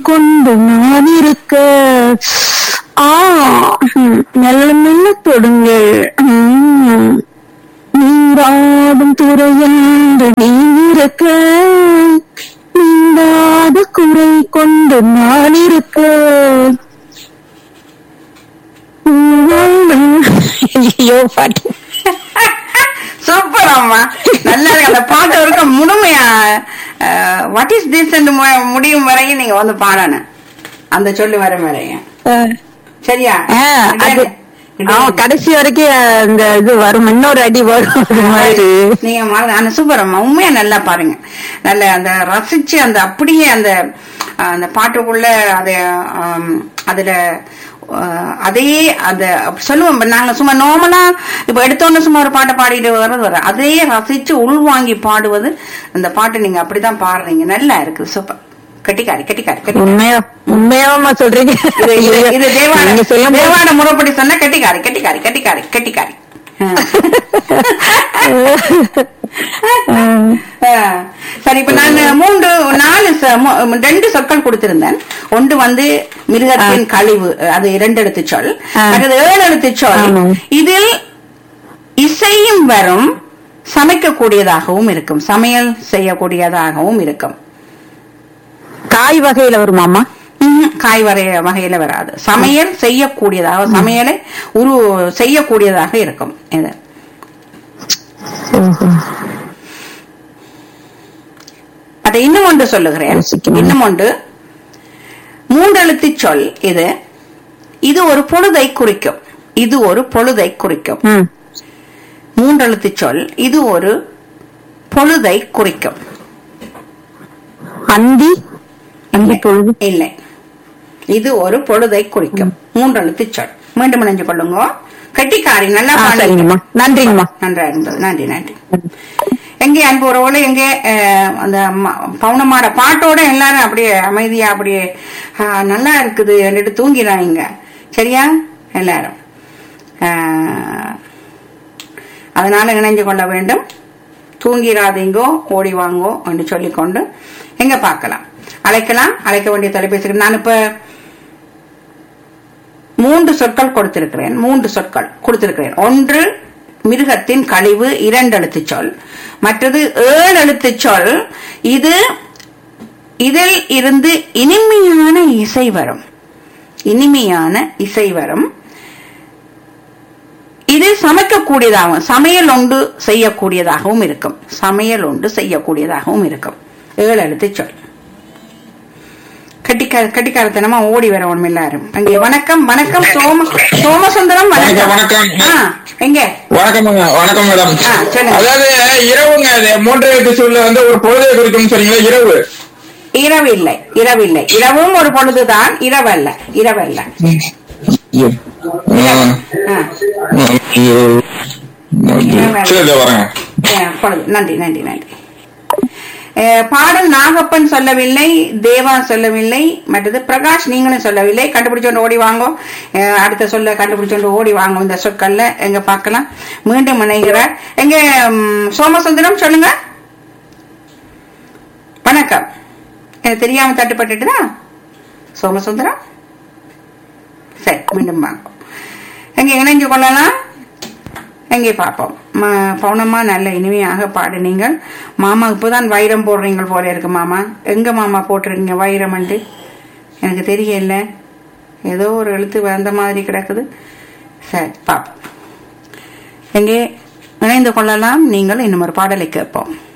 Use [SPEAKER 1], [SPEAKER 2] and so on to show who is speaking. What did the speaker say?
[SPEAKER 1] கொண்டு நான் இருக்க ஆ ம், மெல்ல மெல்ல தொடுங்கள் ம், நீராடும் துறையென்று நீ இருக்க நீங்காத குறை கொண்டு நான் இருக்க ஐயோ பாட்டு
[SPEAKER 2] சூப்பர் அம்மா நல்லா இருக்கு அந்த பாட்டு இருக்க முழுமையா வாட் இஸ் திஸ் முடியும் வரையும் நீங்க வந்து பாடணும் அந்த சொல்லு வர வரையும்
[SPEAKER 1] அஹ்,
[SPEAKER 2] சரியா
[SPEAKER 1] அஹ், அது ஆ, கடைசி வரைக்கும் அந்த இது வரும் இன்னொரு அடி வரும் அது மாதிரி
[SPEAKER 2] நீங்க மறந்து ஆனா சூப்பர் அம்மா உண்மையா நல்லா பாருங்க நல்ல அந்த ரசிச்சு அந்த அப்படியே அந்த அஹ், அந்த பாட்டுக்குள்ள அது ஆம், அதுல அஹ், அதே அந்த சொல்லுவோம் இப்ப நாங்க சும்மா நார்மலா இப்ப எடுத்தோன்னு சும்மா ஒரு பாட்டை பாடிட்டு வர்றது வர அதே ரசிச்சு உள்வாங்கி பாடுவது அந்த பாட்டு நீங்க அப்படிதான் பாடுறீங்க நல்லா இருக்குது சூப்பர் கட்டிக்காரி கட்டிக்காரி கட்டிக்காரி
[SPEAKER 1] உண்மையா உண்மையாவா சொல்றீங்க
[SPEAKER 2] இது இது இது தேவான
[SPEAKER 1] நீங்க சொல்லும் போது-
[SPEAKER 2] தேவான முறைப்படி சொன்னா கட்டிக்காரி கட்டிக்காரி கட்டிக்காரி கட்டிக்காரி
[SPEAKER 1] அஹ்,
[SPEAKER 2] ஆ. சரி இப்ப நான் மூன்று நாலு ச- மு- ரெண்டு சொற்கள் கொடுத்திருந்தேன் ஒன்று வந்து மிருகத்தின் கழிவு அது இரண்டு எழுத்து சொல்
[SPEAKER 1] ஆ.
[SPEAKER 2] அடுத்தது ஏழு எழுத்து சொல்
[SPEAKER 1] ஆமாம்.
[SPEAKER 2] இதில் இசையும் வரும் சமைக்கக்கூடியதாகவும் இருக்கும் சமையல் செய்யக்கூடியதாகவும் இருக்கும்
[SPEAKER 1] காய் வகையில வருமாமா
[SPEAKER 2] ம்ஹும். காய் வரை வகையில வராது சமையல் செய்யக்கூடியதாக சமையலை உரு செய்யக்கூடியதாக இருக்கும் இது அதை இன்னும் ஒன்று சொல்லுகிறேன்
[SPEAKER 1] யோசிக்கணும்.
[SPEAKER 2] இன்னும் ஒன்று மூன்றெழுத்து சொல் இது இது ஒரு பொழுதை குறிக்கும் இது ஒரு பொழுதை குறிக்கும்
[SPEAKER 1] ம்
[SPEAKER 2] மூன்றெழுத்து சொல் இது ஒரு பொழுதை குறிக்கும்
[SPEAKER 1] அந்தி அந்தி பொழுது
[SPEAKER 2] இல்லை இது ஒரு பொழுதை குறிக்கும் மூன்றெழுத்து சொல் மீண்டும் இணைஞ்சு கொள்ளுங்க கட்டிக்காரி நல்லா
[SPEAKER 1] ஆ,
[SPEAKER 2] பாடுங்க.
[SPEAKER 1] சரிங்கம்மா நன்றிங்கம்மா
[SPEAKER 2] நன்றா இருந்தது நன்றி நன்றி எங்கே அன்பு உறவுல எங்கே அஹ், அந்த ம- பவுனமாட பாட்டோட எல்லாரும் அப்படியே அமைதியா அப்படியே ஆ, நல்லா இருக்குது എന്നിട്ട് தூங்கினாங்க சரியா எல்லாரும் ஆஹ், அதனால இணைஞ்சு கொள்ள வேண்டும் தூங்கிராதீங்கோ ஓடி வாங்கோ என்று சொல்லிக்கொண்டு எங்க பார்க்கலாம் அழைக்கலாம் அழைக்க வேண்டிய தொலைபேசி நான் இப்ப மூன்று சொற்கள் கொடுத்திருக்கிறேன் மூன்று சொற்கள் கொடுத்திருக்கிறேன் ஒன்று மிருகத்தின் கழிவு இரண்டு எழுத்துச் சொல் மற்றது ஏழு எழுத்துச் சொல் இது இதில் இருந்து இனிமையான இசை வரும் இனிமையான இசை வரும் இது சமைக்கக்கூடியதாகவும் சமையல் ஒன்று செய்யக்கூடியதாகவும் இருக்கும் சமையல் ஒன்று செய்யக்கூடியதாகவும் இருக்கும் ஏழு எழுத்துச் சொல் கட்டிக்கார கட்டிக்காரத்தனமா ஓடி வர ஒண்ணும் எல்லாரும் அங்கே வணக்கம் வணக்கம் சோம சோமசுந்தரம் வணக்கம்
[SPEAKER 3] வணக்கம், வணக்கம்.
[SPEAKER 2] ஆ, எங்க
[SPEAKER 3] வணக்கம் வணக்கம் மேடம்
[SPEAKER 2] ஆ, சொல்லுங்க.
[SPEAKER 3] அதாவது இரவுங்க அது மூன்றாவது எபிசோட்ல வந்து ஒரு பொழுதை குறிக்கும் சொன்னீங்களா இரவு
[SPEAKER 2] இரவு இல்லை இரவு இல்லை இரவும் ஒரு பொழுதுதான் இரவல்ல இரவல்ல
[SPEAKER 3] ஆ.
[SPEAKER 2] ஆ,
[SPEAKER 3] சரி இதோ வரேங்க
[SPEAKER 2] ஆ, பொழுது நன்றி நன்றி நன்றி அஹ், பாடல் நாகப்பன் சொல்லவில்லை தேவா சொல்லவில்லை மற்றது பிரகாஷ் நீங்களும் சொல்லவில்லை கண்டுபிடிச்சோண்டு ஓடி வாங்கோ அஹ், அடுத்த சொல்ல கண்டுபிடிச்சோண்டு ஓடி வாங்கோ இந்த சொற்கள்ல எங்க பார்க்கலாம் மீண்டும் இணைகிறார் எங்க ம், சோமசுந்தரம் சொல்லுங்க வணக்கம் எனக்கு தெரியாம தட்டுப்பட்டுட்டுதா சோமசுந்தரம் சரி மீண்டும் வாங்க எங்க இணைஞ்சு கொள்ளலாம் எங்கே பார்ப்போம் ம- பவுனம்மா நல்ல இனிமையாக பாடுனீங்கள் மாமா இப்பதான் வைரம் போடுறீங்க போல இருக்கு மாமா எங்க மாமா போட்டிருக்கீங்க வைரம் எனக்கு தெரியல ஏதோ ஒரு எழுத்து வந்த மாதிரி கிடக்குது சரி பாப்போம் எங்கே இணைந்து கொள்ளலாம் நீங்கள் இன்னும் ஒரு பாடலை கேட்போம்